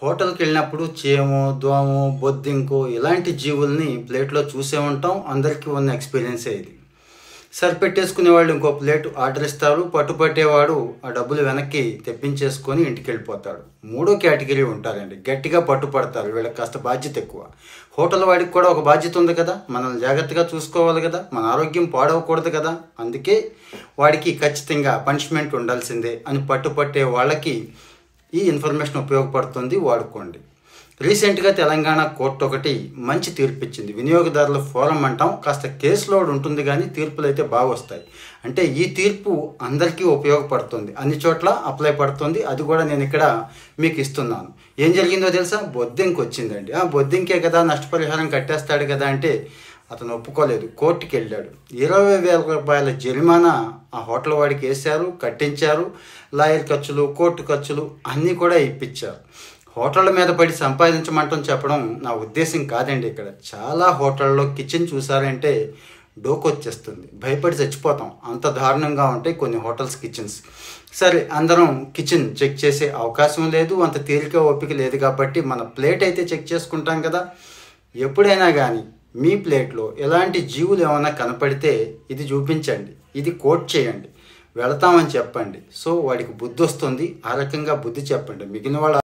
హోటల్కి వెళ్ళినప్పుడు చీము దోమ బొద్దింకు ఇలాంటి జీవుల్ని ప్లేట్లో చూసే ఉంటాం అందరికీ ఉన్న ఎక్స్పీరియన్సే ఇది సరిపెట్టేసుకునే వాళ్ళు ఇంకో ప్లేట్ ఆర్డర్ ఇస్తారు పట్టుపట్టేవాడు ఆ డబ్బులు వెనక్కి తెప్పించేసుకొని ఇంటికి వెళ్ళిపోతాడు మూడో కేటగిరీ ఉంటారండి గట్టిగా పట్టుపడతారు వీళ్ళకి కాస్త బాధ్యత ఎక్కువ హోటల్ వాడికి కూడా ఒక బాధ్యత ఉంది కదా మనల్ని జాగ్రత్తగా చూసుకోవాలి కదా మన ఆరోగ్యం పాడవకూడదు కదా అందుకే వాడికి ఖచ్చితంగా పనిష్మెంట్ ఉండాల్సిందే అని పట్టుపట్టే వాళ్ళకి ఈ ఇన్ఫర్మేషన్ ఉపయోగపడుతుంది వాడుకోండి రీసెంట్గా తెలంగాణ కోర్టు ఒకటి మంచి తీర్పు ఇచ్చింది వినియోగదారుల ఫోరం అంటాం కాస్త కేసు లోడ్ ఉంటుంది కానీ తీర్పులు అయితే బాగా వస్తాయి అంటే ఈ తీర్పు అందరికీ ఉపయోగపడుతుంది అన్ని చోట్ల అప్లై పడుతుంది అది కూడా నేను ఇక్కడ మీకు ఇస్తున్నాను ఏం జరిగిందో తెలుసా బొద్దింకి వచ్చిందండి ఆ బొద్దింకే కదా నష్టపరిహారం కట్టేస్తాడు కదా అంటే అతను ఒప్పుకోలేదు కోర్టుకి వెళ్ళాడు ఇరవై వేల రూపాయల జరిమానా ఆ హోటల్ వాడికి వేశారు కట్టించారు లాయర్ ఖర్చులు కోర్టు ఖర్చులు అన్నీ కూడా ఇప్పించారు హోటళ్ళ మీద పడి సంపాదించమంటం చెప్పడం నా ఉద్దేశం కాదండి ఇక్కడ చాలా హోటళ్ళలో కిచెన్ చూసారంటే డోకొచ్చేస్తుంది భయపడి చచ్చిపోతాం అంత దారుణంగా ఉంటాయి కొన్ని హోటల్స్ కిచెన్స్ సరే అందరం కిచెన్ చెక్ చేసే అవకాశం లేదు అంత తేలిక ఓపిక లేదు కాబట్టి మన ప్లేట్ అయితే చెక్ చేసుకుంటాం కదా ఎప్పుడైనా కానీ మీ ప్లేట్లో ఎలాంటి జీవులు ఏమైనా కనపడితే ఇది చూపించండి ఇది కోట్ చేయండి వెళతామని చెప్పండి సో వాడికి బుద్ధి వస్తుంది ఆ రకంగా బుద్ధి చెప్పండి మిగిలిన వాళ్ళ